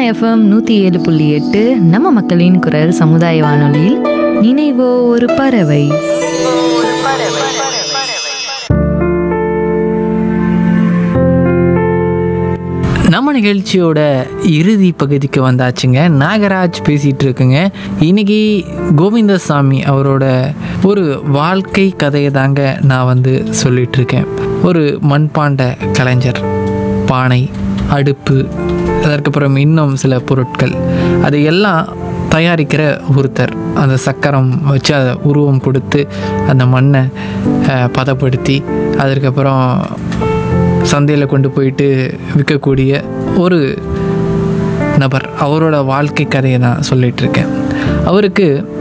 FM நூற்றி ஏழு புள்ளி எட்டு நம்ம மக்களின் குரல் சமுதாய வானொலியில் நினைவோ ஒரு பறவை நம்ம நிகழ்ச்சியோட இறுதி பகுதிக்கு வந்தாச்சுங்க நாகராஜ் பேசிகிட்டு இருக்குங்க இன்னைக்கு கோவிந்தசாமி அவரோட ஒரு வாழ்க்கை கதையை தாங்க நான் வந்து சொல்லிட்டு இருக்கேன் ஒரு மண்பாண்ட கலைஞர் பானை அடுப்பு அதற்கப்புறம் இன்னும் சில பொருட்கள் அது எல்லாம் தயாரிக்கிற ஒருத்தர் அந்த சக்கரம் வச்சு அதை உருவம் கொடுத்து அந்த மண்ணை அஹ், பதப்படுத்தி அதற்கப்புறம் சந்தையில் கொண்டு போயிட்டு விற்கக்கூடிய ஒரு நபர் அவரோட வாழ்க்கை கதையை நான் சொல்லிட்டு இருக்கேன் அவருக்கு